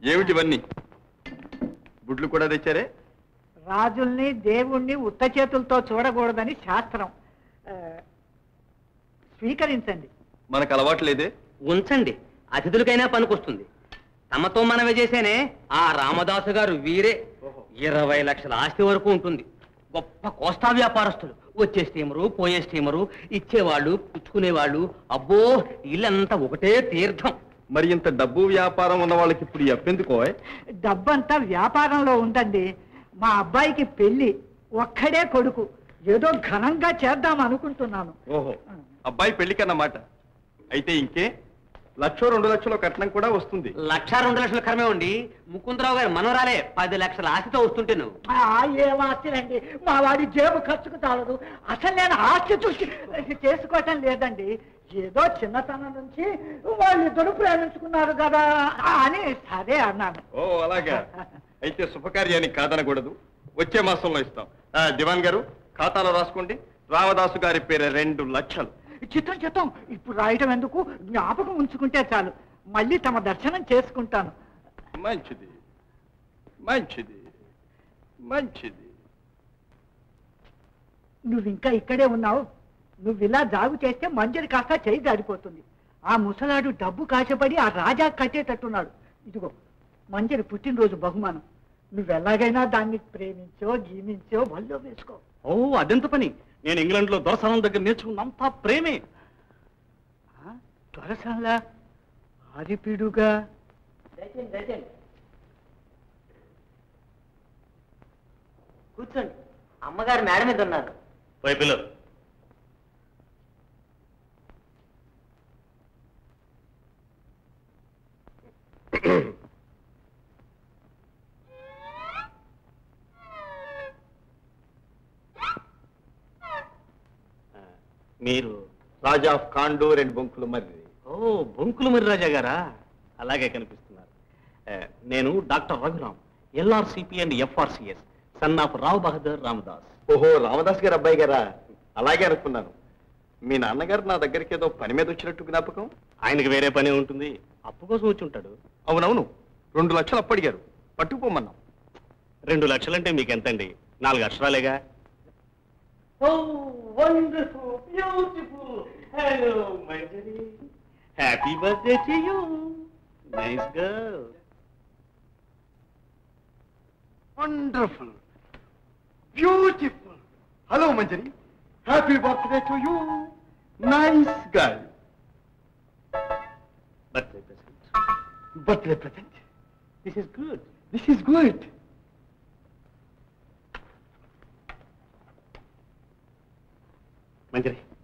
ఏమిటివన్నీ గుడ్లు కూడా తెచ్చారే రాజుల్ని దేవుణ్ణి ఉత్త చేతులతో చూడకూడదని శాస్త్రం ఆ, స్వీకరించండి మనకు అలవాటు లేదే ఉంచండి అతిథులకైనా పనికొస్తుంది తమతో మనవి చేసేనే ఆ రామదాసు గారు వీరే ఇరవై లక్షల ఆస్తి వరకు ఉంటుంది గొప్ప కోస్తా వ్యాపారస్తులు వచ్చే స్టీమరు పోయే స్టీమరు ఇచ్చేవాళ్ళు పుచ్చుకునేవాళ్ళు అబ్బో ఇల్లంతా ఒకటే తీర్థం మరి ఇంత డబ్బు వ్యాపారం ఉన్న వాళ్ళకి ఇప్పుడు ఈ అప్పెందుకో డబ్బంతా వ్యాపారంలో ఉందండి మా అబ్బాయికి పెళ్లి ఒక్కడే కొడుకు ఏదో ఘనంగా చేద్దాం అనుకుంటున్నాను ఓహో అబ్బాయి పెళ్లికన్నమాట అయితే ఇంకే లక్ష రెండు లక్షల కట్నం కూడా వస్తుంది లక్ష రెండు లక్షల కరమే ఉండి ముకుందరావు గారి మనవరాలే పది లక్షల ఆస్తితో వస్తుంటే నువ్వు ఆ, ఏం ఆస్తిలండి మా వాడి జేబు ఖర్చుకు తాలదు అసలు నేను ఆస్తి చూసి చేసుకోవటం లేదండి ఏదో చిన్నతనం నుంచి వాళ్ళిద్దరు ప్రేమించుకున్నారు కదా అని సరే అన్నాను ఓ అలాగా అయితే శుభకార్యానికి కాదనకూడదు వచ్చే మాసంలో ఇస్తాం ఆ, దివాన్ గారు ఖాతాలో రాసుకోండి రామదాసు గారి పేరు రెండు లక్షలు చిత్తం చిత్తం ఇప్పుడు రాయటం ఎందుకు జ్ఞాపకం ఉంచుకుంటే చాలు మళ్ళీ తమ దర్శనం చేసుకుంటాను మంచిది మంచిది మంచిది నువ్వు ఇంకా ఇక్కడే ఉన్నావు నువ్వు ఇలా జాగు చేస్తే మంజరి కాస్త చేయి జారిపోతుంది ఆ ముసలాడు డబ్బు కాశపడి ఆ రాజా కట్టేటట్టున్నాడు ఇదిగో మంజరి పుట్టినరోజు బహుమానం నువ్వు ఎలాగైనా దాన్ని ప్రేమించో గీమించో వల్లో వేసుకో ఓ అదెంత పని నేను ఇంగ్లాండ్ లో దొరసనం దగ్గర నేర్చుకున్నంత ప్రేమే త్వరసంలా ఆరిపిడుగా కూర్చోండి అమ్మగారు మేడ మీద ఉన్నారు పోయి పిల్లలు మీరు రాజా ఆఫ్ కాండు రెండు బొంకులు మరి ఓ బొంకులు మరి రాజా గారా అలాగే కనిపిస్తున్నారు ఆ, నేను doctor Raghuram LRCP and FRCS son of Rao Bahadur Ramadas ఓహో రామదాస్ గారు అబ్బాయి గారా అలాగే అనుకున్నాను మీ నాన్నగారు నా దగ్గరికి ఏదో పని మీద వచ్చినట్టు జ్ఞాపకం ఆయనకి వేరే పని ఉంటుంది అప్పు కోసం వచ్చి ఉంటాడు అవునవును రెండు లక్షలు అప్పడిగారు పట్టుకుపోమన్నాం రెండు లక్షలంటే మీకు ఎంతండి నాలుగు అక్షరాలేగా oh wonderful beautiful hello Manjari happy birthday to you nice girl wonderful beautiful hello Manjari happy birthday to you nice girl birthday present birthday present this is good this is good Manjari